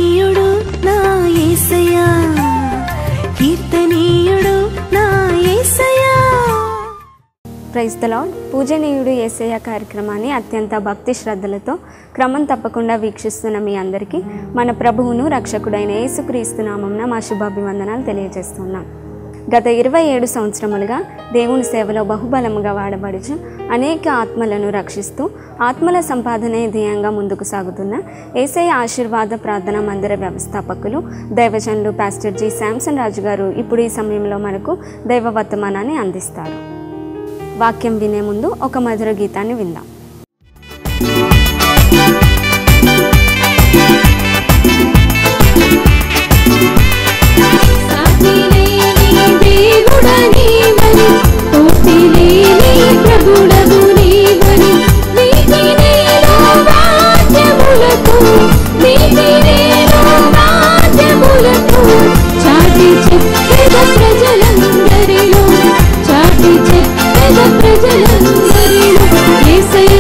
కీర్తనీయుడు నా యేసయ్యా కీర్తనీయుడు నా యేసయ్యా ప్రైజ్ ద లాడ్ పూజనీయుడు ఏసయ్య కార్యక్రమాన్ని అత్యంత భక్తి శ్రద్ధలతో క్రమం తప్పకుండా వీక్షిస్తున్న మీ అందరికీ మన ప్రభువును రక్షకుడైన యేసుక్రీస్తు నామంన మా శుభాభివందనాలు తెలియజేస్తున్నాం గత ఇరవై ఏడు సంవత్సరములుగా దేవుని సేవలో బహుబలముగా వాడబడుచు అనేక ఆత్మలను రక్షిస్తూ ఆత్మల సంపాదనే ధ్యేయంగా ముందుకు సాగుతున్న ఏసఐ ఆశీర్వాద ప్రార్థన మందిర వ్యవస్థాపకులు దైవజనులు పాస్టర్ జి శాంసన్ రాజు గారు ఇప్పుడు ఈ సమయంలో మనకు దైవ వర్తమానాన్ని అందిస్తారు వాక్యం వినే ముందు ఒక మధుర గీతాన్ని విందాం సాటిలేని దేవుడనీవని, తోటిలేని ప్రభుడవు నీవని, నీతినేలో వాద్యములకు, నీతినేలో వాద్యములకు, చాటి చెప్పెద ప్రజలందరిలో, చాటి చెప్పెద ప్రజలందరిలో, యేసయ్య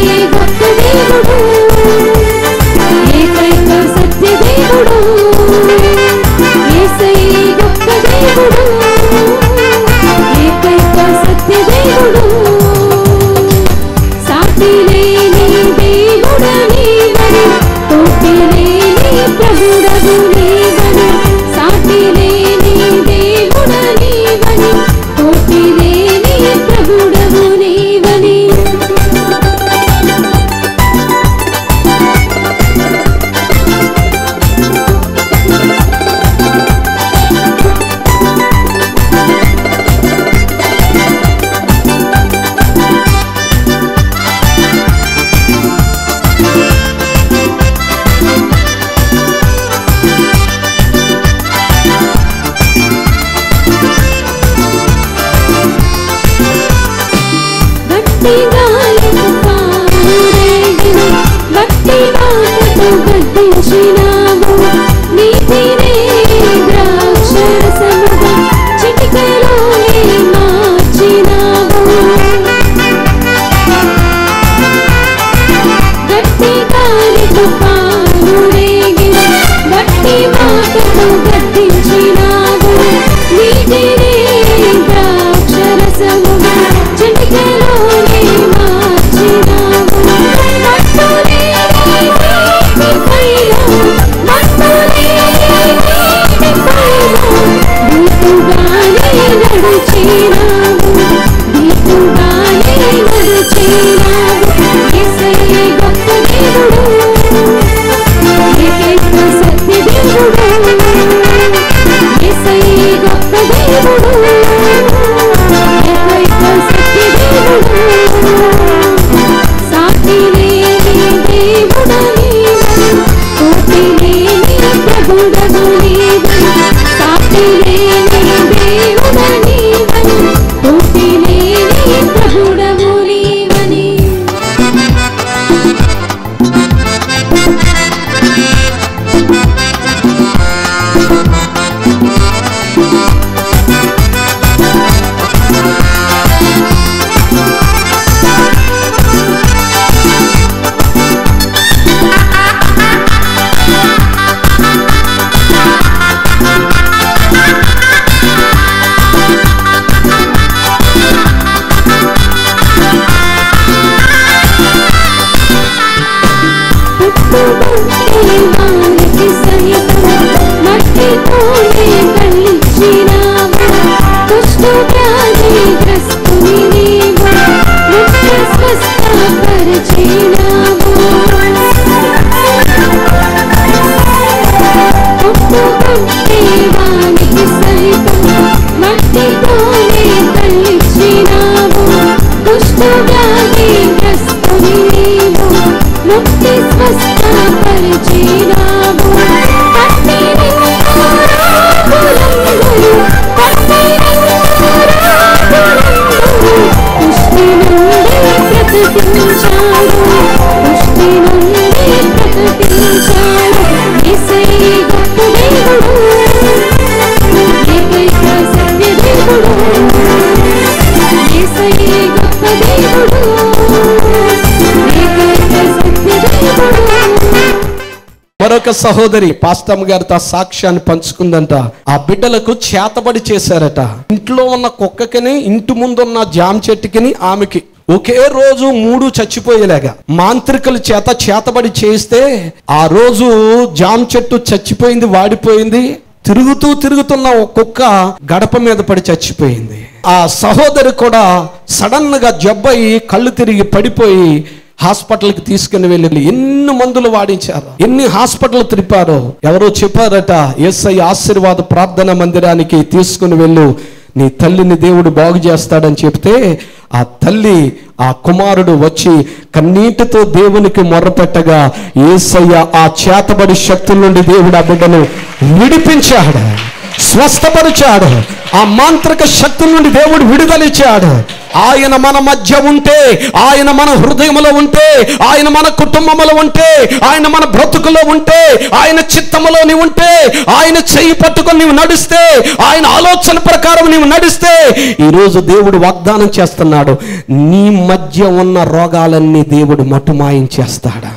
మరొక సహోదరి పాస్తమ్మ గారితో ఆ సాక్ష్యాన్ని పంచుకుందంట ఆ బిడ్డలకు చేతబడి చేశారట ఇంట్లో ఉన్న కుక్కకిని ఇంటి ముందున్న జామ చెట్టుకిని ఆమెకి ఒకే రోజు మూడు చచ్చిపోయేలాగా మాంత్రికుల చేత చేతబడి చేస్తే ఆ రోజు జామ చెట్టు చచ్చిపోయింది వాడిపోయింది తిరుగుతూ తిరుగుతున్న ఒక కుక్క గడప మీద పడి చచ్చిపోయింది ఆ సహోదరి కూడా సడన్ గా జబ్బయి కళ్ళు తిరిగి పడిపోయి హాస్పిటల్కి తీసుకుని వెళ్ళి ఎన్ని మందులు వాడించారు ఎన్ని హాస్పిటల్ తిరిపారో ఎవరో చెప్పారట ఎస్ఐ ఆశీర్వాద ప్రార్థన మందిరానికి తీసుకుని వెళ్ళు నీ తల్లిని దేవుడు బాగు చేస్తాడని చెప్తే ఆ తల్లి ఆ కుమారుడు వచ్చి కన్నీటితో దేవునికి మొర్రపెట్టగా ఏసయ్య ఆ చేతబడి శక్తుల నుండి దేవుడు ఆ బిడ్డను విడిపించాడు స్వస్థపరిచాడు ఆ మాంత్రిక శక్తుల నుండి దేవుడు విడుదలిచ్చాడు ఆయన మన మధ్య ఉంటే ఆయన మన హృదయంలో ఉంటే ఆయన మన కుటుంబంలో ఉంటే ఆయన మన బ్రతుకులో ఉంటే ఆయన చిత్తములో నీవు ఉంటే ఆయన చెయ్యి పట్టుకొని నీవు నడిస్తే ఆయన ఆలోచన ప్రకారం నీవు నడిస్తే ఈరోజు దేవుడు వాగ్దానం చేస్తున్నాడు నీ మధ్య ఉన్న రోగాలన్నీ దేవుడు మటుమాయించేస్తాడా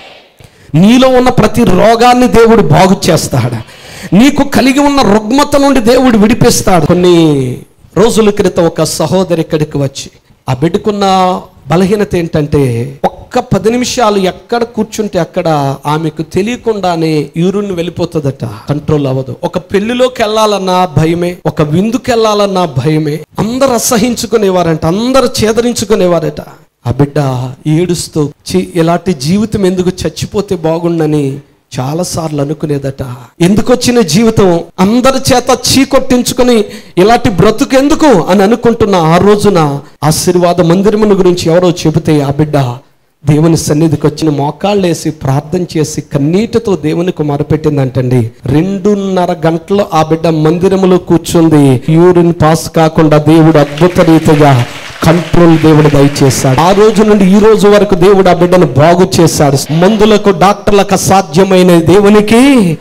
నీలో ఉన్న ప్రతి రోగాన్ని దేవుడు బాగు చేస్తాడు నీకు కలిగి ఉన్న రుగ్మత నుండి దేవుడు విడిపిస్తాడు కొన్ని రోజుల క్రితం ఒక సహోదరి ఇక్కడికి వచ్చి ఆ బిడ్డకున్న బలహీనత ఏంటంటే ఒక్క పది నిమిషాలు ఎక్కడ కూర్చుంటే అక్కడ ఆమెకు తెలియకుండానే యూరిన్ వెళ్ళిపోతుందట కంట్రోల్ అవ్వదు ఒక పెళ్లిలోకి వెళ్ళాలన్నా భయమే ఒక విందుకు వెళ్ళాలన్నా భయమే అందరు అసహించుకునేవారంట అందరు చేదరించుకునేవారట ఆ బిడ్డ ఏడుస్తూ చి ఇలాంటి జీవితం ఎందుకు చచ్చిపోతే బాగుండని చాలాసార్లు అనుకునేదట ఎందుకు వచ్చిన జీవితం అందరి చేత చీకొట్టించుకొని ఇలాంటి బ్రతుకు ఎందుకు అని అనుకుంటున్న ఆ రోజున ఆశీర్వాద మందిరమును గురించి ఎవరో చెబితే ఆ బిడ్డ దేవుని సన్నిధికి వచ్చిన మోకాళ్ళేసి ప్రార్థన చేసి కన్నీటితో దేవునికి మొరపెట్టిందంటండి రెండున్నర గంటలు ఆ బిడ్డ మందిరములో కూర్చుంది యూరిన్ పాస్ కాకుండా దేవుడు అద్భుత రీతిగా కంట్రోల్ దేవుడు దయచేశాడు ఆ రోజు నుండి ఈ రోజు వరకు దేవుడు ఆ బిడ్డను బాగు చేశాడు మందులకు డాక్టర్లకు అసాధ్యమైన దేవునికి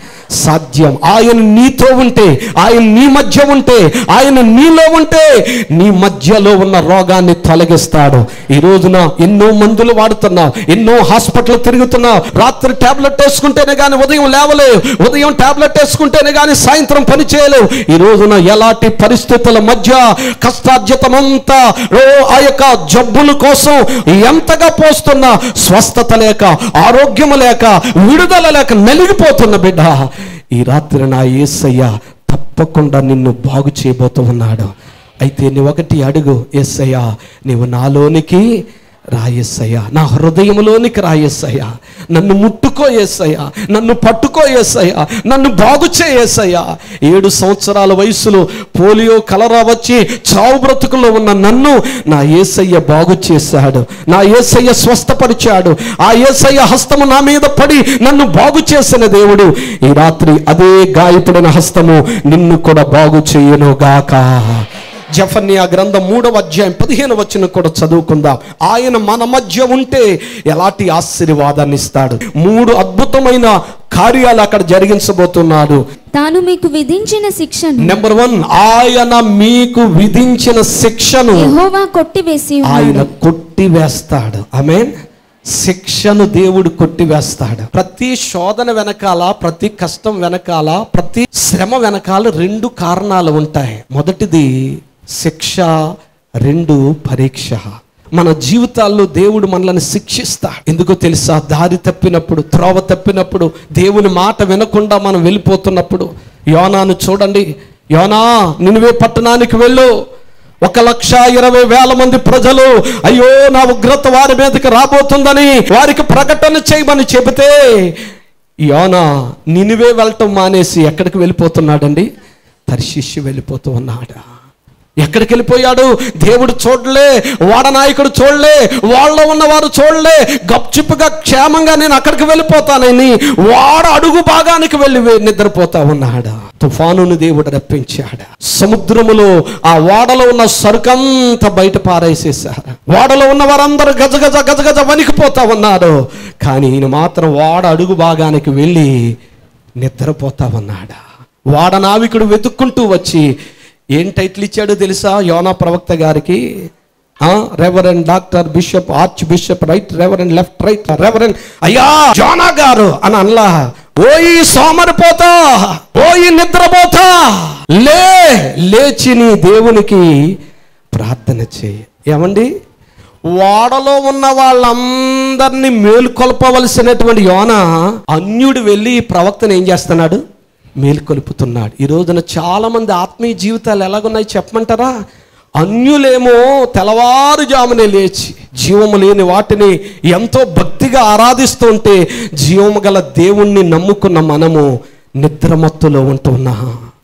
సాధ్యం ఆయన నీతో ఉంటే ఆయన నీ మధ్య ఉంటే ఆయన నీలో ఉంటే నీ మధ్యలో ఉన్న రోగాన్ని తొలగిస్తాడు ఈ రోజున ఎన్నో మందులు వాడుతున్నావు ఎన్నో హాస్పిటల్ తిరుగుతున్నావు రాత్రి టాబ్లెట్ వేసుకుంటేనే కానీ ఉదయం లేవలేవు ఉదయం టాబ్లెట్ వేసుకుంటేనే కానీ సాయంత్రం పని చేయలేవు ఈ రోజున ఎలాంటి పరిస్థితుల మధ్య కష్టార్జితమంతా ఓ ఆ యొక్క జబ్బుల కోసం ఎంతగా పోస్తున్నా స్వస్థత లేక ఆరోగ్యము లేక విడుదల లేక నలిగిపోతున్న బిడ్డ ఈ రాత్రి నా ఏసయ్య తప్పకుండా నిన్ను బాగు చేయబోతూ ఉన్నాడు అయితే నువ్వు ఒకటి అడుగు ఏసయ్యా నీవు నాలోనికి రాయస్సయ్యా నా హృదయంలోనికి రాయస్సయ్యా నన్ను ముట్టుకో ఏసయ్యా నన్ను పట్టుకో ఏసయ్యా నన్ను బాగు చేయేసయ్యా ఏడు సంవత్సరాల వయసులో పోలియో కలరా వచ్చి చావు బ్రతుకులో ఉన్న నన్ను నా ఏసయ్య బాగు చేశాడు నా ఏసయ్య స్వస్థపరిచాడు ఆ ఏసయ్య హస్తము నా మీద పడి నన్ను బాగు చేసిన దేవుడు ఈ రాత్రి అదే గాయపడిన హస్తము నిన్ను కూడా బాగు చేయను గాక జఫన్యా గ్రంథం మూడవ అధ్యాయం పదిహేను వచ్చిన కూడా చదువుకుందాం ఆయన మన మధ్య ఉంటే ఎలాంటి ఆశీర్వాదాన్ని ఇస్తాడు మూడు అద్భుతమైన కార్యాలు అక్కడ జరిగించబోతున్నాడు తాను మీకు విధించిన శిక్షను నెంబర్ వన్ ఆయన మీకు విధించిన శిక్షను యెహోవా కొట్టివేసి ఆయన ఉన్నాడు కొట్టివేస్తాడు ఆమెన్ శిక్షను దేవుడు కొట్టివేస్తాడు ప్రతి శోధన వెనకాల ప్రతి కష్టం వెనకాల ప్రతి శ్రమ వెనకాల రెండు కారణాలు ఉంటాయి మొదటిది శిక్ష రెండు పరీక్ష మన జీవితాల్లో దేవుడు మనల్ని శిక్షిస్తాడు ఎందుకో తెలుసా దారి తప్పినప్పుడు త్రోవ తప్పినప్పుడు దేవుని మాట వినకుండా మనం వెళ్ళిపోతున్నప్పుడు యోనాను చూడండి యోనా నినువే పట్టణానికి వెళ్ళు ఒక లక్ష ఇరవై వేల మంది ప్రజలు అయ్యో నా ఉగ్రత వారి మీదకి రాబోతుందని వారికి ప్రకటన చేయమని చెబితే యోనా నినివే వెళ్ళటం మానేసి ఎక్కడికి వెళ్ళిపోతున్నాడండి తర్శిష్యు వెళ్ళిపోతూ ఉన్నాడా ఎక్కడికి వెళ్ళిపోయాడు దేవుడు చూడలే వాడనాయకుడు చూడలే వాళ్ళలో ఉన్నవారు చూడలే గప్చిప్పుగా క్షేమంగా నేను అక్కడికి వెళ్ళిపోతానని వాడ అడుగు భాగానికి వెళ్ళి వే- నిద్రపోతా ఉన్నాడు తుఫానును దేవుడు రప్పించాడు సముద్రములో ఆ వాడలో ఉన్న సరుకంతా బయట పారేసేసారు వాడలో ఉన్న వారందరూ గజగజ గజగజ వణికిపోతా ఉన్నారు కానీ ఈయన మాత్రం వాడ అడుగు భాగానికి వెళ్ళి నిద్రపోతా ఉన్నాడా వాడ నావికుడు వెతుక్కుంటూ వచ్చి ఏం టైటిల్ ఇచ్చాడో తెలుసా యోనా ప్రవక్త గారికి reverend doctor bishop archbishop right reverend left right reverend అయ్యా జోనా గారు అని అనలా ఓయి సోమరిపోతా ఓయి నిద్రపోతా లే లేచి నీ దేవునికి ప్రార్థన చేయి ఏమండి ఓడలో ఉన్న వాళ్ళందరినీ మేలుకొల్పవలసినటువంటి యోన అన్యుడు వెళ్ళి ఈ ప్రవక్తను ఏం చేస్తున్నాడు మేలుకొలుపుతున్నాడు ఈ రోజున చాలా మంది ఆత్మీయ జీవితాలు ఎలాగున్నాయి చెప్పమంటారా అన్యులేమో తెల్లవారుజామునే లేచి జీవము లేని వాటిని ఎంతో భక్తిగా ఆరాధిస్తుంటే జీవము గల దేవుణ్ణి నమ్ముకున్న మనము నిద్రమత్తులో ఉంటున్నా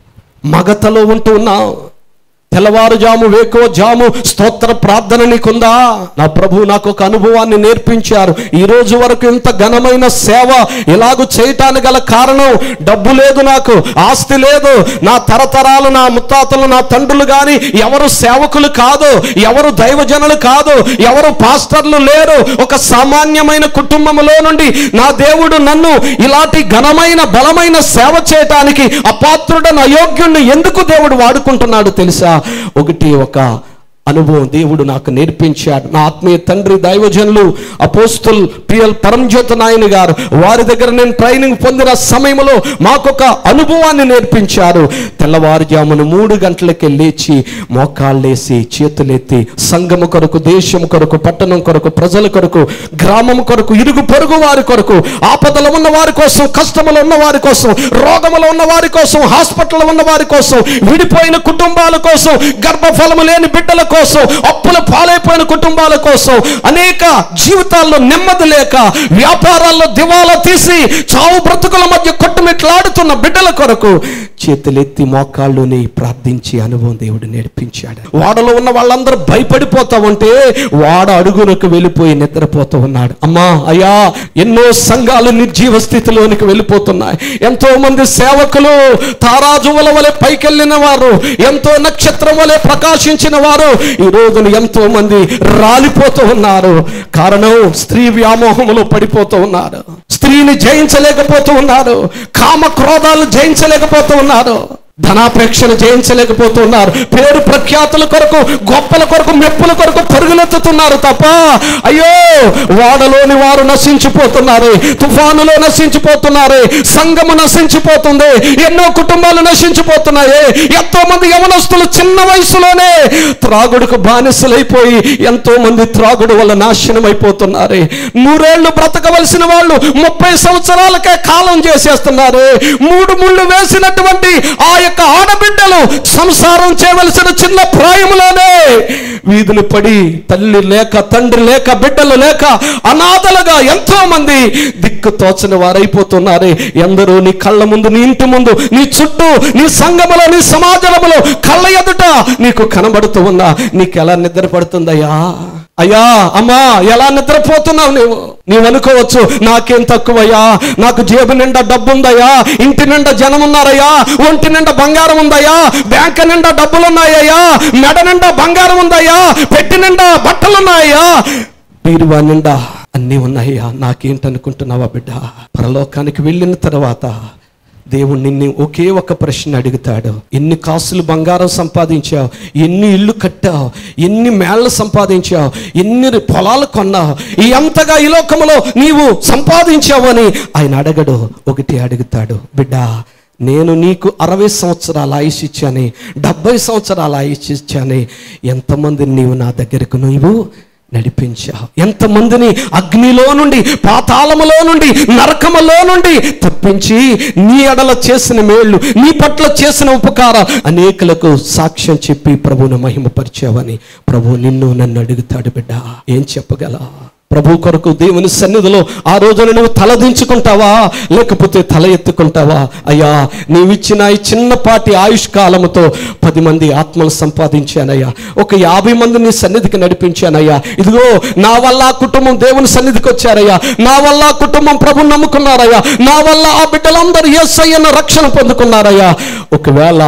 మగతలో ఉంటున్నాం తెల్లవారుజాము వేకో జాము స్తోత్ర ప్రార్థన నీకుందా నా ప్రభు నాకు ఒక అనుభవాన్ని నేర్పించారు ఈ రోజు వరకు ఇంత ఘనమైన సేవ ఇలాగూ చేయటానికి గల కారణం డబ్బు లేదు నాకు ఆస్తి లేదు నా తరతరాలు నా ముత్తాతలు నా తండ్రులు కానీ ఎవరు సేవకులు కాదు ఎవరు దైవజనులు కాదు ఎవరు పాస్టర్లు లేరు ఒక సామాన్యమైన కుటుంబంలో నుండి నా దేవుడు నన్ను ఇలాంటి ఘనమైన బలమైన సేవ చేయటానికి అపాత్రుడని అయోగ్యుణ్ణి ఎందుకు దేవుడు వాడుకుంటున్నాడు తెలుసా ఒకటి ఒక అనుభవం దేవుడు నాకు నేర్పించాడు నా ఆత్మీయ తండ్రి దైవజనులు అపోస్తుల్ పిఎల్ పరంజ్యోత నాయన గారు వారి దగ్గర నేను ట్రైనింగ్ పొందిన సమయంలో మాకొక అనుభవాన్ని నేర్పించారు తెల్లవారుజామున మూడు గంటలకి లేచి మోకాళ్ళేసి చేతులెత్తి సంఘము కొరకు దేశము కొరకు పట్టణం కొరకు ప్రజల కొరకు గ్రామం కొరకు ఇరుగు పొరుగు వారి కొరకు ఆపదలో ఉన్న వారి కోసం కష్టములో ఉన్న వారి కోసం రోగములో ఉన్న వారి కోసం హాస్పిటల్లో ఉన్న వారి కోసం విడిపోయిన కుటుంబాల కోసం గర్భఫలము లేని బిడ్డల కోసం అప్పుల పాలైపోయిన కుటుంబాల కోసం అనేక జీవితాల్లో నెమ్మది లేక వ్యాపారాల్లో దివాలా తీసి చావు బ్రతుకుల మధ్య కొట్టుమిట్లాడుతున్న బిడ్డల కొరకు చేతులెత్తి మోకాళ్ళుని ప్రార్థించి అనుభవం దేవుడు నేర్పించాడు వాడలో ఉన్న వాళ్ళందరూ భయపడిపోతా ఉంటే వాడ అడుగునకు వెళ్ళిపోయి నిద్రపోతూ ఉన్నాడు అమ్మా అయ్యా ఎన్నో సంఘాలు నిర్జీవ స్థితిలోనికి వెళ్ళిపోతున్నాయి ఎంతో మంది సేవకులు తారాజువుల వలె పైకెళ్ళిన వారు ఎంతో నక్షత్రం వలె ప్రకాశించిన వారు ఈ రోజున ఎంతో మంది రాలిపోతూ ఉన్నారు కారణం స్త్రీ వ్యామోహములో పడిపోతూ ఉన్నారు స్త్రీని జయించలేకపోతూ ఉన్నారు కామ క్రోధాలు జయించలేకపోతూ ఉన్నారు ధనాపేక్షను జయించలేకపోతున్నారు పేరు ప్రఖ్యాతుల కొరకు గొప్పల కొరకు మెప్పుల కొరకు పరుగులెత్తుతున్నారు తప్ప అయ్యో వాడలోని వారు నశించిపోతున్నారు తుఫానులో నశించిపోతున్నారు సంఘము నశించిపోతుంది ఎన్నో కుటుంబాలు నశించిపోతున్నాయి ఎంతో మంది యవనస్తులు చిన్న వయసులోనే త్రాగుడుకు బానిసలైపోయి ఎంతో మంది త్రాగుడు వల్ల నాశనం అయిపోతున్నారు నూరేళ్లు బ్రతకవలసిన వాళ్ళు ముప్పై సంవత్సరాలకే కాలం చేసేస్తున్నారు మూడు ముళ్ళు వేసినటువంటి ఆ యొక్క ఆడబిడ్డలు సంసారం చేయవలసిన చిన్న ప్రాయములోనే వీధులు పడి తల్లి లేక తండ్రి లేక బిడ్డలు లేక అనాథలుగా ఎంతో మంది దిక్కు తోచని వారైపోతున్నారు ఎందరో నీ కళ్ళ ముందు నీ ఇంటి ముందు నీ చుట్టూ నీ సంఘములో నీ సమాజంలో కళ్ళ ఎదుట నీకు కనబడుతూ ఉన్నా నీకు ఎలా నిద్ర పడుతుందయ్యా అయ్యా అమ్మా ఎలా నిద్రపోతున్నావు నీవు నీవు అనుకోవచ్చు నాకేం తక్కువయ్యా నాకు జేబు నిండా డబ్బు ఉందయ్యా ఇంటి నిండా జనం ఉన్నారయ్యా ఒంటి నిండా బంగారం ఉందయ్యా బ్యాంక్ నిండా డబ్బులు ఉన్నాయ్యా మెడ నిండా బంగారం ఉందయ్యా పెట్టి నిండా బట్టలు ఉన్నాయ్యా బీరువా నిండా అన్నీ ఉన్నాయ్యా నాకేంటనుకుంటున్నావా బిడ్డ పరలోకానికి వెళ్ళిన తర్వాత దేవుడు నిన్ను ఒకే ఒక ప్రశ్న అడుగుతాడు ఎన్ని కాసులు బంగారం సంపాదించావు ఎన్ని ఇల్లు కట్టావు ఎన్ని మేళ్ళు సంపాదించావు ఎన్ని పొలాలు కొన్నావు ఈ అంతగా ఈ లోకములో నీవు సంపాదించావు అని ఆయన అడగడు ఒకటి అడుగుతాడు బిడ్డ నేను నీకు అరవై సంవత్సరాల ఆయుష్ ఇచ్చాను డెబ్బై సంవత్సరాల ఆయుష్ ఇచ్చాను ఎంతమందిని నీవు నా దగ్గరకు నువ్వు నడిపించావు ఎంతమందిని అగ్నిలో నుండి పాతాళములో నుండి నరకములో నుండి తప్పించి నీ ఎడల చేసిన మేళ్ళు నీ పట్ల చేసిన ఉపకారం అనేకులకు సాక్ష్యం చెప్పి ప్రభువును మహిమపరిచావని ప్రభు నిన్ను నన్ను అడుగుతాడు బిడ్డ ఏం చెప్పగలవు ప్రభు కొరకు దేవుని సన్నిధిలో ఆ రోజున నువ్వు తలదించుకుంటావా లేకపోతే తల ఎత్తుకుంటావా అయ్యా నీవిచ్చిన ఈ చిన్నపాటి ఆయుష్ కాలముతో పది మంది ఆత్మలు సంపాదించానయ్యా ఒక యాభై మంది నీ సన్నిధికి నడిపించానయ్యా ఇదిగో నా వల్ల ఆ కుటుంబం దేవుని సన్నిధికి వచ్చారయ్యా నా వల్ల ఆ కుటుంబం ప్రభు నమ్ముకున్నారయ్యా నా వల్ల ఆ బిడ్డలందరూ ఎస్ఐన్న రక్షణ పొందుకున్నారయ్యా ఒకవేళ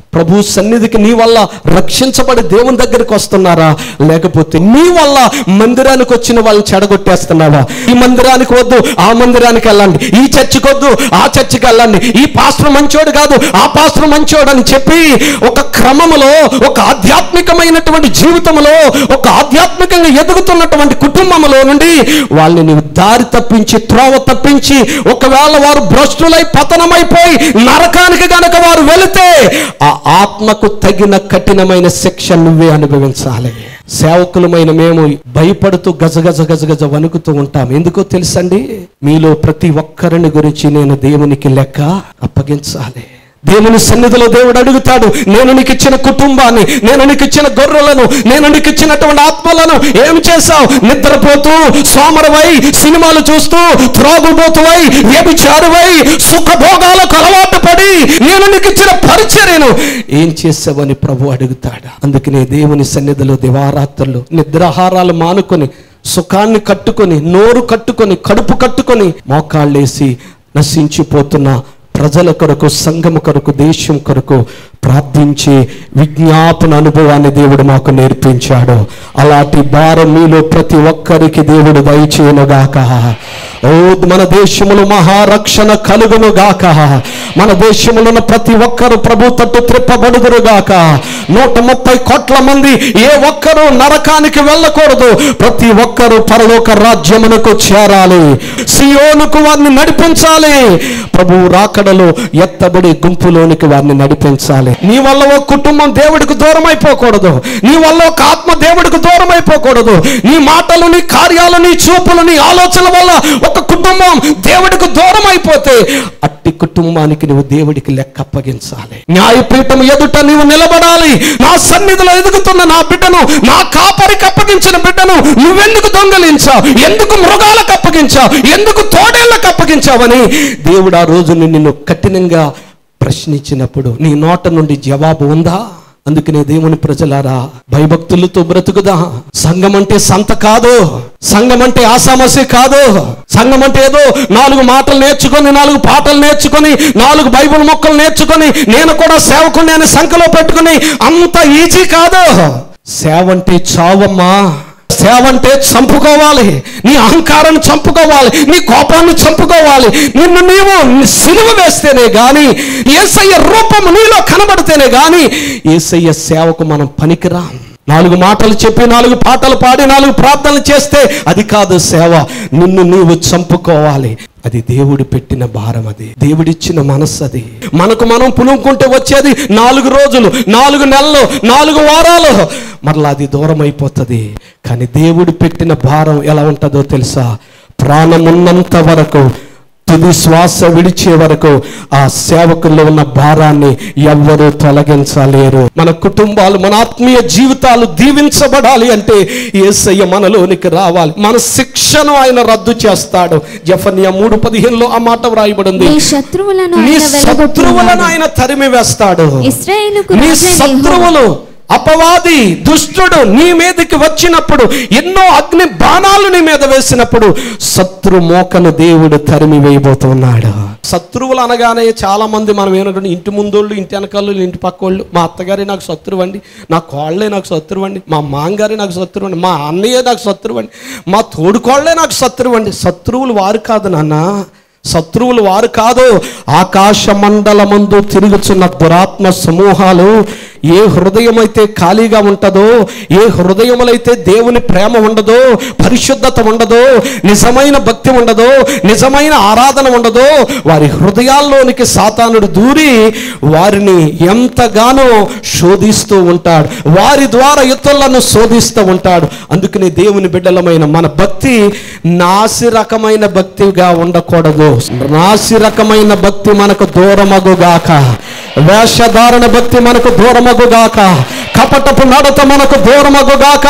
ప్రభు సన్నిధికి నీ వల్ల రక్షించబడి దేవుని దగ్గరికి వస్తున్నారా లేకపోతే నీ వల్ల మందిరానికి వచ్చిన వాళ్ళని చెడగొట్టేస్తున్నావా ఈ మందిరానికి వద్దు ఆ మందిరానికి వెళ్ళండి ఈ చర్చికి వద్దు ఆ చర్చికి వెళ్ళండి ఈ పాస్టర్ మంచోడు కాదు ఆ పాస్టర్ మంచోడు అని చెప్పి ఒక క్రమములో ఒక ఆధ్యాత్మికమైనటువంటి జీవితంలో ఒక ఆధ్యాత్మికంగా ఎదుగుతున్నటువంటి కుటుంబంలో నుండి వాళ్ళని నీవు దారి తప్పించి త్రోవ తప్పించి ఒకవేళ వారు భ్రష్టులై పతనమైపోయి నరకానికి గనక వారు వెళితే ఆ ఆత్మకు తగిన కఠినమైన శిక్ష నువ్వే అనుభవించాలి సేవకులమైన మేము భయపడుతూ గజగజ గజగజ వణుకుతూ ఉంటాం ఎందుకో తెలుసండి మీలో ప్రతి ఒక్కరిని గురించి నేను దేవునికి లెక్క అప్పగించాలి దేవుని సన్నిధిలో దేవుడు అడుగుతాడు నేను నీకు ఇచ్చిన కుటుంబాన్ని నేను నీకు ఇచ్చిన గొర్రెలను నేను నీకు ఇచ్చినటువంటి ఆత్మలను ఏం చేశావు నిద్రపోతూ సోమరవై సినిమాలు చూస్తూ త్రాగుబోతువై వ్యభిచారువై సుఖభోగాలకు అలవాటు పడి నేను నీకు ఇచ్చిన పరిచర్యను ఏం చేసావని ప్రభు అడుగుతాడు అందుకనే దేవుని సన్నిధిలో దివారాత్రులు నిద్రాహారాలు మానుకొని సుఖాన్ని కట్టుకొని నోరు కట్టుకొని కడుపు కట్టుకొని మోకాళ్ళేసి నశించిపోతున్న ప్రజల కొరకు సంఘము కొరకు దేశం కొరకు ప్రార్థించి విజ్ఞాపన అనుభవాన్ని దేవుడు మాకు నేర్పించాడు అలాంటి భారం మీలో ప్రతి ఒక్కరికి దేవుడు దయచేయనుగాక ఓ మన దేశములో మహారక్షణ కలుగును గాక మన దేశములో ఉన్న ప్రతి ఒక్కరు ప్రభు తట్టు త్రిప్పబడుదురు గాక నూట ముప్పై కోట్ల మంది ఏ ఒక్కరు నరకానికి వెళ్ళకూడదు ప్రతి ఒక్కరు పరలోక రాజ్యమునకు చేరాలి సియోనుకు వారిని నడిపించాలి ప్రభు రాకడలో ఎత్తబడి గుంపులోనికి వారిని నడిపించాలి నీ వల్ల ఒక కుటుంబం దేవుడికి దూరం అయిపోకూడదు నీ వల్ల ఒక ఆత్మ దేవుడికి దూరం అయిపోకూడదు నీ మాటలు నీ కార్యాలు నీ చూపులు నీ ఆలోచనల వల్ల ఒక కుటుంబం దేవుడికి దూరం అయిపోతే అట్టి కుటుంబానికి నువ్వు దేవుడికి లెక్క అప్పగించాలి న్యాయపీఠం ఎదుట నీవు నిలబడాలి నా సన్నిధిలో ఎదుగుతున్న నా బిడ్డను నా కాపరికి అప్పగించిన బిడ్డను నువ్వెందుకు దొంగలించావు ఎందుకు మృగాలకు అప్పగించావు ఎందుకు తోడేళ్లకు అప్పగించావని దేవుడు ఆ రోజు నిన్ను కఠినంగా ప్రశ్నించినప్పుడు నీ నోట నుండి జవాబు ఉందా అందుకనే దేవుని ప్రజలారా భయభక్తులతో బ్రతుకుదా సంఘం అంటే సంత కాదు సంఘం అంటే ఆసామసి కాదు సంఘం అంటే ఏదో నాలుగు మాటలు నేర్చుకొని నాలుగు పాటలు నేర్చుకొని నాలుగు బైబిల్ మొక్కలు నేర్చుకొని నేను కూడా సేవకుని అని సంఖలో పెట్టుకుని అంత ఈజీ కాదు సేవ అంటే చావమ్మా సేవ అంటే చంపుకోవాలి నీ అహంకారాన్ని చంపుకోవాలి నీ కోపాన్ని చంపుకోవాలి నిన్ను నీవు సిలువ వేస్తేనే గాని ఏసయ్య రూపము నీలో కనబడితేనే గాని ఏసయ్య సేవకు మనం పనికిరాం నాలుగు మాటలు చెప్పి నాలుగు పాటలు పాడి నాలుగు ప్రార్థనలు చేస్తే అది కాదు సేవ నిన్ను నీవు చంపుకోవాలి అది దేవుడు పెట్టిన భారం అది దేవుడిచ్చిన మనస్సు అది మనకు మనం పులుముకుంటే వచ్చేది నాలుగు రోజులు నాలుగు నెలలు నాలుగు వారాలు మరలా అది దూరం అయిపోతుంది కానీ దేవుడు పెట్టిన భారం ఎలా ఉంటుందో తెలుసా ప్రాణమున్నంత వరకు తుది శ్వాస విడిచే వరకు ఆ సేవకుల్లో ఉన్న భారాన్ని ఎవ్వరూ తొలగించలేరు మన కుటుంబాలు మన ఆత్మీయ జీవితాలు దీవించబడాలి అంటే ఏసయ్య మనలోనికి రావాలి మన శిక్షను ఆయన రద్దు చేస్తాడు జఫన్య మూడు పదిహేనులో ఆ మాట వ్రాయబడింది నీ శత్రువులను నీ ఆయన శత్రువులను వెలగొట్టున్నాడు. ఆయన తరిమి వేస్తాడు ఇశ్రాయేలుకు నీ రాజైన యెహోవా. శత్రువులు అపవాది దుష్టుడు నీ మీదకి వచ్చినప్పుడు ఎన్నో అగ్ని బాణాలు నీ మీద వేసినప్పుడు శత్రు మోకను దేవుడు తరిమి వేయబోతున్నాడు శత్రువులు అనగానే చాలా మంది మనం ఏమనుకుంటే ఇంటి ముందోళ్ళు ఇంటి వెనకాళ్ళు ఇంటి పక్కోళ్ళు మా అత్తగారే నాకు శత్రువు అండి నా కోళ్ళే నాకు శత్రువు అండి మా మాంగారే నాకు శత్రువు అండి మా అన్నయ్యే నాకు శత్రువు అండి మా తోడుకోళ్లే నాకు శత్రువు అండి శత్రువులు వారు కాదు నాన్న శత్రువులు వారు కాదు ఆకాశ మండలమందు తిరుగుచున్న దురాత్మ సమూహాలు ఏ హృదయం అయితే ఖాళీగా ఉంటుందో ఏ హృదయములైతే దేవుని ప్రేమ ఉండదో పరిశుద్ధత ఉండదో నిజమైన భక్తి ఉండదో నిజమైన ఆరాధన ఉండదో వారి హృదయాల్లోనికి సాతానుడు దూరి వారిని ఎంతగానో శోధిస్తూ ఉంటాడు వారి ద్వారా ఇతరులను శోధిస్తూ ఉంటాడు అందుకనే దేవుని బిడ్డలమైన మన భక్తి నాసి రకమైన భక్తిగా ఉండకూడదు నాసి రకమైన భక్తి మనకు దూరమగుగాక వేషధారణ భక్తి మనకు దూరమగుగాక కపటపు నడత మనకు దూరమగుగాక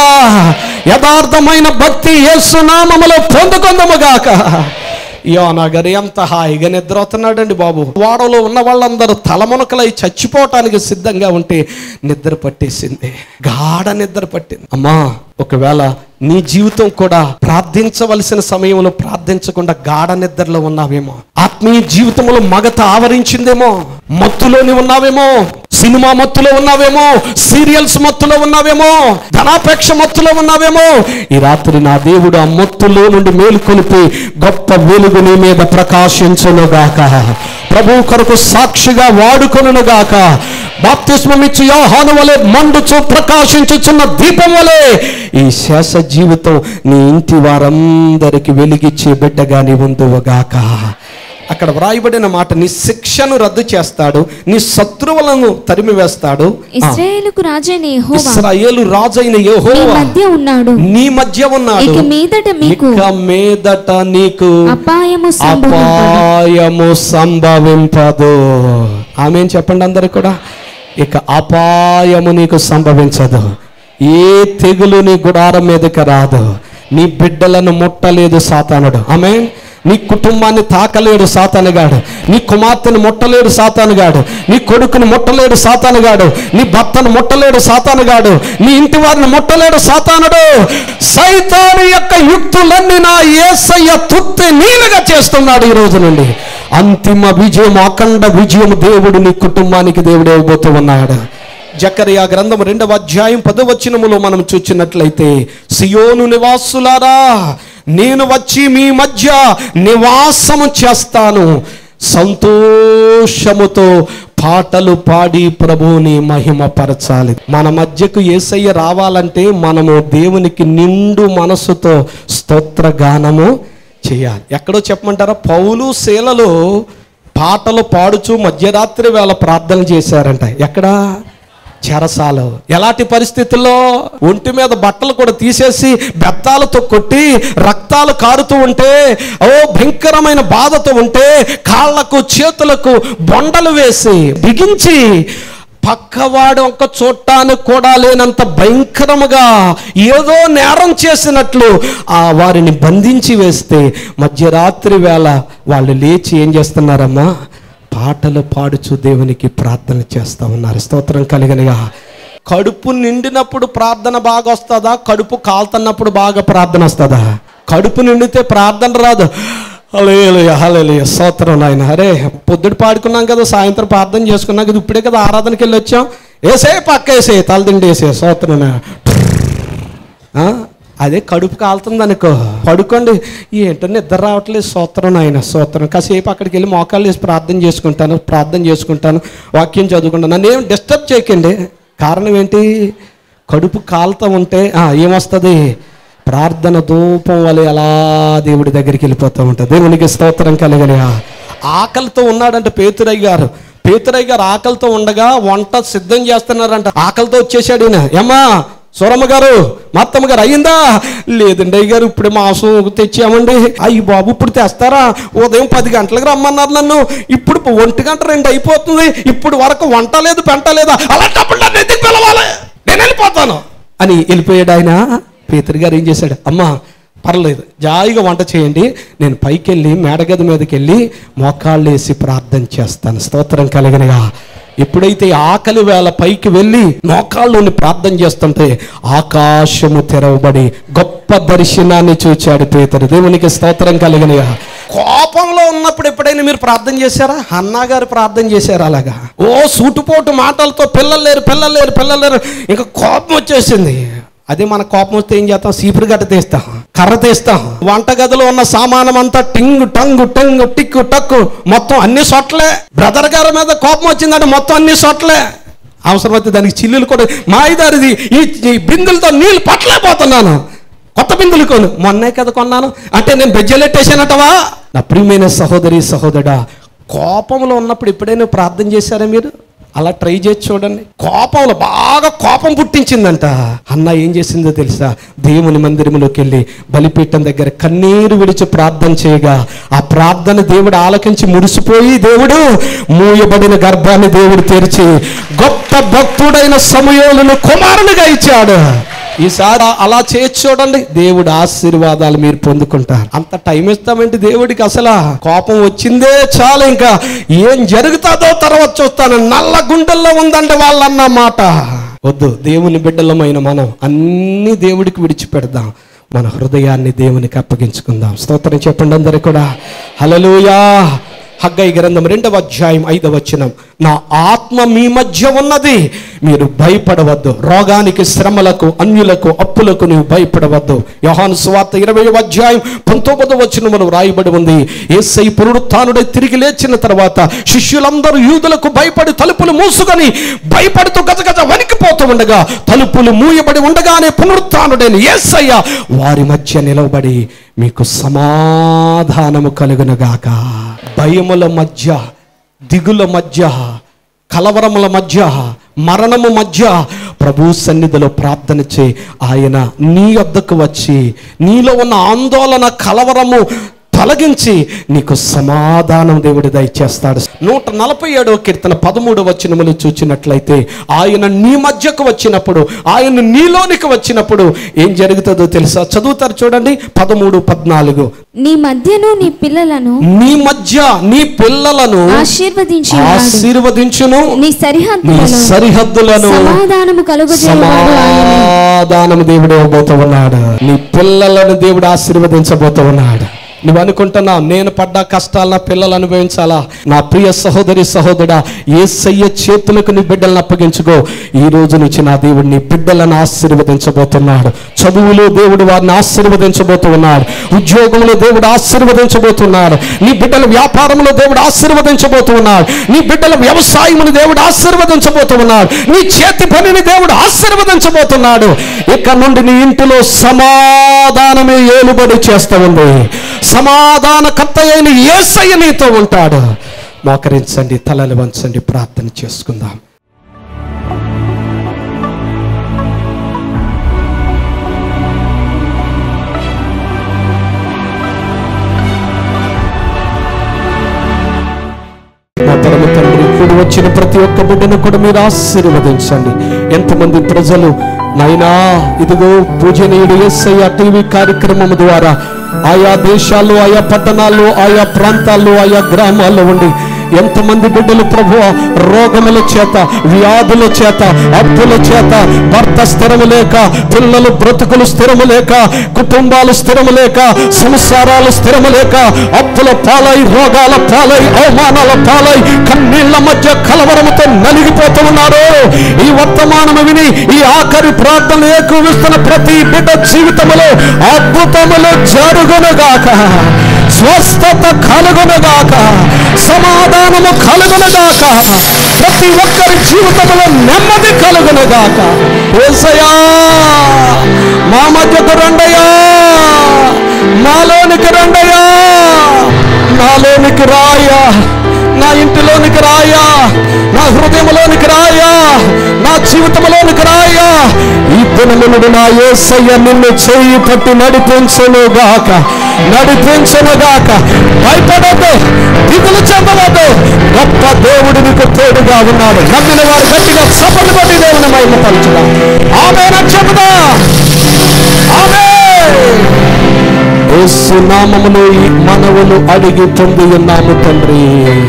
యథార్థమైన భక్తి యేసునామములో పొందుకుందముగాక యోనా గారు ఎంత హాయిగా నిద్రవుతున్నాడండి బాబు వాడలో ఉన్న వాళ్ళందరూ తలమునకలై చచ్చిపోవటానికి సిద్ధంగా ఉంటే నిద్ర పట్టేసింది గాఢ నిద్ర పట్టింది అమ్మా ఒకవేళ నీ జీవితం కూడా ప్రార్థించవలసిన సమయంలో ప్రార్థించకుండా గాఢ నిద్రలో ఉన్నావేమో ఆత్మీయ జీవితంలో మగత ఆవరించిందేమో మత్తులోని ఉన్నావేమో సినిమా మత్తులో ఉన్నావేమో సీరియల్స్ మత్తులో ఉన్నావేమో ధనాపేక్ష మత్తులో ఉన్నావేమో ఈ రాత్రి నా దేవుడు ఆ మత్తులో నుండి మేలుకొలిపి గొప్ప వెలుగు నీ మీద ప్రకాశించునుగాక ప్రభు కొరకు సాక్షిగా వాడుకొనుగాక బాప్తిస్మం ఇచ్చి యోహాను వలె మండుచు ప్రకాశించుచున్న దీపం వలె ఈ శేష జీవితం నీ ఇంటి వారందరికి వెలిగిచ్చే బిడ్డగా నీ ఉందువుగాక అక్కడ వ్రాయబడిన మాట నీ శిక్షను రద్దు చేస్తాడు నీ శత్రువులను తరిమి వేస్తాడు ఆ, ఇస్రాయేలుకు రాజైన యెహోవా ఇస్రాయేలు రాజైన మీ యెహోవా మధ్య ఉన్నాడు నీ మధ్య ఉన్నాడు ఇక మీదట మీకు ఇక మీదట నీకు అపాయము సంభవింపదు అపాయము సంభవింపదు ఆమె చెప్పండి అందరు కూడా ఇక అపాయము నీకు సంభవించదు ఏ తెగులు నీ గుడారం మీదకి రాదు నీ బిడ్డలను ముట్టలేదు సాతానుడు ఆమె నీ కుటుంబాన్ని తాకలేడు సాతానుగాడు నీ కుమార్తెను ముట్టలేడు సాతానుగాడు నీ కొడుకుని ముట్టలేడు సాతానుగాడు నీ భర్తను ముట్టలేడు సాతానుగాడు నీ ఇంటి వారిని ముట్టలేడు సాతానుడు సైతాను యొక్క యుక్తులన్నీ నా ఏసయ్య తుత్తి నీలుగా చేస్తున్నాడు ఈ రోజు నుండి అంతిమ విజయం అఖండ విజయం దేవుడు నీ కుటుంబానికి దేవుడు ఇవ్వబోతూ ఉన్నాడు జకరియా గ్రంథం రెండవ అధ్యాయం పదవచనములో మనం చూచినట్లయితే సియోను నివాసులారా నేను వచ్చి మీ మధ్య నివాసము చేస్తాను సంతోషముతో పాటలు పాడి ప్రభువుని మహిమపరచాలి మన మధ్యకు ఏసయ్య రావాలంటే మనము దేవునికి నిండు మనసుతో స్తోత్రగానము చేయాలి ఎక్కడో చెప్పమంటారా పౌలు శీలలు పాటలు పాడుచు మధ్యరాత్రి వేళ ప్రార్థన చేశారంట ఎక్కడా చెరసాలు ఎలాంటి పరిస్థితుల్లో ఒంటి మీద బట్టలు కూడా తీసేసి బెత్తాలతో కొట్టి రక్తాలు కారుతూ ఉంటే ఓ భయంకరమైన బాధతో ఉంటే కాళ్ళకు చేతులకు బొండలు వేసి బిగించి పక్కవాడు ఒక చూడటానికి కూడా లేనంత భయంకరముగా ఏదో నేరం చేసినట్లు ఆ వారిని బంధించి వేస్తే మధ్యరాత్రి వేళ వాళ్ళు లేచి ఏం చేస్తున్నారమ్మా పాటలు పాడుచు దేవునికి ప్రార్థన చేస్తూ ఉన్నారు స్తోత్రం కలిగినగా కడుపు నిండినప్పుడు ప్రార్థన బాగా వస్తుందా కడుపు కాలుతున్నప్పుడు బాగా ప్రార్థన వస్తుందా కడుపు నిండితే ప్రార్థన రాదు హలేలుయ హలేలుయ స్తోత్రం నాయన అరే పొద్దుడు పాడుకున్నాం కదా సాయంత్రం ప్రార్థన చేసుకున్నాం కదా ఇప్పుడే కదా ఆరాధనకి వెళ్ళి వచ్చాం వేసే పక్క వేసే తలదిండి వేసే స్తోత్రం ఆ? అదే కడుపు కాలుతుంది అనుకో పడుకోండి ఏంటో నిద్ర రావట్లేదు సూత్రం ఆయన సూత్రం కాసేపు అక్కడికి వెళ్ళి మోకాళ్ళు వేసి ప్రార్థన చేసుకుంటాను ప్రార్థన చేసుకుంటాను వాక్యం చదువుకుంటాను నన్ను ఏం డిస్టర్బ్ చేయకండి కారణం ఏంటి కడుపు కాలుతూ ఉంటే ఆ, ఏమొస్తుంది ప్రార్థన ధూపం వలె అలా దేవుడి దగ్గరికి వెళ్ళిపోతూ ఉంటుంది దేవునికి స్తోత్రం కలిగలిగా ఆకలితో ఉన్నాడంటే పేతురయ్య గారు పేతురయ్య గారు ఆకలితో ఉండగా వంట సిద్ధం చేస్తున్నారంట ఆకలితో వచ్చేసాడు ఈయన ఏమ్మా సూరమ్మ గారు మా అత్తమ్మ గారు అయ్యిందా లేదండి అయ్య గారు ఇప్పుడు మాంసం తెచ్చామండి అయ్యి బాబు ఇప్పుడు తెస్తారా ఉదయం పది గంటలకు రమ్మన్నారు నన్ను ఇప్పుడు ఒంటి గంట రెండు అయిపోతుంది ఇప్పుడు వరకు వంట లేదు పెంట లేదా అలాంటప్పుడు నన్ను ఎందుకు పిలవాలి నేను వెళ్ళిపోతాను అని వెళ్ళిపోయాడు ఆయన పేతురు గారు ఏం చేశాడు అమ్మా పర్లేదు జాయిగా వంట చేయండి నేను పైకి వెళ్ళి మేడగది మీదకి వెళ్ళి మోకాళ్ళు వేసి ప్రార్థన చేస్తాను స్తోత్రం కలిగినగా ఎప్పుడైతే ఆకలి వేళ పైకి వెళ్ళి మోకాళ్ళని ప్రార్థన చేస్తుంటే ఆకాశము తెరవబడి గొప్ప దర్శనాన్ని చూచాడు పేతురు దేవునికి స్తోత్రం కలిగినగా కోపంలో ఉన్నప్పుడు ఎప్పుడైనా మీరు ప్రార్థన చేశారా అన్నా గారు ప్రార్థన చేశారా అలాగా ఓ సూటుపోటు మాటలతో పిల్లలు లేరు పిల్లలు లేరు పిల్లలు లేరు ఇంకా కోపం వచ్చేసింది అదే మన కోపం వస్తే ఏం చేస్తాం సీపురు గట్ట తీస్తాం కర్ర తీస్తాం వంటగదిలో ఉన్న సామానం అంతా టింగు టంగు టంగు టిక్కు టక్కు మొత్తం అన్ని సొట్లే బ్రదర్ గారి మీద కోపం వచ్చిందంటే మొత్తం అన్ని సొట్లే అవసరమైతే దానికి చిల్లులు కూడా మా ఇదారిది ఈ ఈ బిందులతో నీళ్ళు పట్టలేకపోతున్నాను కొత్త బిందులు కొను మొన్నే కదా కొన్నాను అంటే నేను బెజ్జలెట్టేసానటవా నా ప్రియమైన సహోదరి సహోదరుడా కోపంలో ఉన్నప్పుడు ఎప్పుడైనా ప్రార్థన చేశారా మీరు అలా ట్రై చేసి చూడండి కోపంలో బాగా కోపం పుట్టించిందంట అన్న ఏం చేసిందో తెలుసా దేవుని మందిరములోకి వెళ్ళి బలిపీఠం దగ్గర కన్నీరు విడిచి ప్రార్థన చేయగా ఆ ప్రార్థన దేవుడు ఆలకించి మురిసిపోయి దేవుడు మూయబడిన గర్భాన్ని దేవుడు తెరిచి గొప్ప భక్తుడైన సమయోలను కుమారునిగా ఇచ్చాడు ఈసారి అలా చేసి చూడండి దేవుడు ఆశీర్వాదాలు మీరు పొందుకుంటారు అంత టైం ఇస్తామంటే దేవుడికి అసలు కోపం వచ్చిందే చాలు ఇంకా ఏం జరుగుతుందో తర్వాత చూస్తాను నల్ల గుండెల్లో ఉందంటే వాళ్ళన్న మాట వద్దు దేవుని బిడ్డలమైన మనం అన్ని దేవుడికి విడిచిపెడదాం మన హృదయాన్ని దేవునికి అప్పగించుకుందాం స్తోత్రం చెప్పండి అందరు కూడా హలలుయా హగ్గై గ్రంథం రెండవ అధ్యాయం ఐదవ వచనం నా ఆత్మ మీ మధ్య ఉన్నది మీరు భయపడవద్దు రోగానికి శ్రమలకు అన్యులకు అప్పులకు నీవు భయపడవద్దు యోహాను సువార్త ఇరవై అధ్యాయం పంతొమ్మిదవ వచనమును రాయబడి ఉంది ఏసై పునరుత్నుడై తిరిగి లేచిన తర్వాత శిష్యులందరూ యూదులకు భయపడి తలుపులు మూసుకొని భయపడుతూ గజగజ వణికిపోతూ ఉండగా తలుపులు మూయబడి ఉండగానే పునరుత్నుడైన ఏసయ్య వారి మధ్య నిలవబడి మీకు సమాధానము కలుగునగాక భయముల మధ్య దిగుల మధ్య కలవరముల మధ్య మరణము మధ్య ప్రభు సన్నిధిలో ప్రార్థన చే ఆయన నీ వద్దకు వచ్చి నీలో ఉన్న ఆందోళన కలవరము తొలగించి నీకు సమాధానం దేవుడు దయచేస్తాడు నూట నలభై ఏడవ కీర్తన పదమూడవ వచనములు చూచినట్లయితే ఆయన నీ మధ్యకు వచ్చినప్పుడు ఆయన నీలోనికి వచ్చినప్పుడు ఏం జరుగుతుందో తెలుసా చదువుతారు చూడండి పదమూడు పద్నాలుగు నీ మధ్యను నీ పిల్లలను నీ మధ్య నీ పిల్లలను ఆశీర్వదించి ఆశీర్వదించును నీ నీ సరిహద్దులను సరిహద్దులను సమాధానము కలుగజేయవాడు ఆయన సమాధానం దేవుడు ఇవ్వబోతూ ఉన్నాడు నీ పిల్లలను దేవుడు ఆశీర్వదించబోతూ ఉన్నాడు నువ్వు అనుకుంటున్నావు నేను పడ్డ కష్టాలు నా పిల్లలు అనుభవించాలా నా ప్రియ సహోదరి సహోదరుడా ఏ సయ్య చేతులకు నీ బిడ్డలను అప్పగించుకో ఈ రోజు నుంచి నా దేవుడు నీ బిడ్డలను ఆశీర్వదించబోతున్నాడు చదువులో దేవుడు వారిని ఆశీర్వదించబోతూ ఉన్నాడు ఉద్యోగంలో దేవుడు ఆశీర్వదించబోతున్నాడు నీ బిడ్డల వ్యాపారంలో దేవుడు ఆశీర్వదించబోతున్నాడు నీ బిడ్డల వ్యవసాయమును దేవుడు ఆశీర్వదించబోతున్నాడు నీ చేతి పనిని దేవుడు ఆశీర్వదించబోతున్నాడు ఇక నుండి నీ ఇంటిలో సమాధానమే ఏలుబడి చేస్తూ ఉంది సమాధానకర్త అయిన ఏసయ్య నీతో ఉంటాడు మోకరించండి తలలు వంచండి ప్రార్థన చేసుకుందాం మా పరమ తండ్రి ఇప్పుడు వచ్చిన ప్రతి ఒక్క బిడ్డను కూడా మీరు ఆశీర్వదించండి ఎంతమంది ప్రజలు నైనా ఇదిగో పూజనీయుడు ఎస్ఐ టీవీ కార్యక్రమం ద్వారా ఆయా దేశాల్లో ఆయా పట్టణాల్లో ఆయా ప్రాంతాల్లో ఆయా గ్రామాల్లో ఉండి ఎంతమంది బిడ్డలు ప్రభు రోగముల చేత వ్యాధుల చేత అప్పుల చేత భర్త స్థిరము లేక పిల్లలు బ్రతుకులు స్థిరము లేక కుటుంబాలు స్థిరము లేక సంసారాలు స్థిరము లేక అప్పుల పాలై రోగాల పాలై అవమానాల పాలై కన్నీళ్ల మధ్య కలవరముతో నలిగిపోతూ ఉన్నారు ఈ వర్తమానము విని ఈ ఆఖరి ప్రార్థన ఏకూవిస్తున్న ప్రతి బిడ్డ జీవితములో అద్భుతములు జరుగునుగాక స్వస్థత కలుగునుగాక సమాధానము కలుగునుగాక ప్రతి ఒక్కరి జీవితంలో నెమ్మది కలుగునుగాక ఏసయ్యా మా మధ్యకు రండయ్యా నాలోనికి రండయ్యా నాలోనికి రాయా నా ఇంటిలోనికి రాయా నా హృదయంలోనికి రాయా నా జీవితంలోనికి రాయా ఈ దినమునుడు నా యేసయ్య నిన్ను చేయి పట్టి నడిపించను గాక నడిపించను గాక భయపడద్దు దిగులు చెందవద్దు గొప్ప దేవుడు నీకు తోడుగా ఉన్నాడు నమ్మిన వారు గట్టిగా సపలు కొట్టి దేవుని మహిమ పలుచుదా ఆమె చెబుదా ఆమె యేసు నామములో ఈ మనవులు అడిగి పొంది ఉన్నాము తండ్రి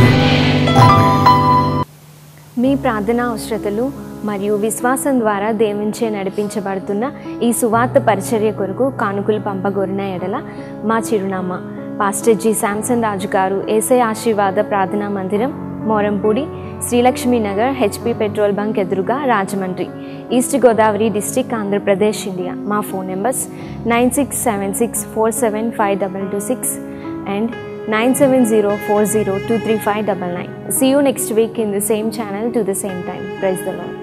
మీ ప్రార్థనా అవసరతలు మరియు విశ్వాసం ద్వారా దేవునిచే నడిపించబడుతున్న ఈ సువార్త పరిచర్య కొరకు కానుకలు పంపగోరిన ఎడల మా చిరునామా పాస్టర్ జి శాంసన్ రాజు గారు ఏసై ఆశీర్వాద ప్రార్థనా మందిరం Morampudi Srilakshmi Nagar HP petrol bunk ఎదురుగా Rajahmundry east Godavari district Andhra Pradesh India మా phone numbers nine six seven six four seven five double two six and 97040235999. See you next week in the same channel to the same time. Praise the Lord.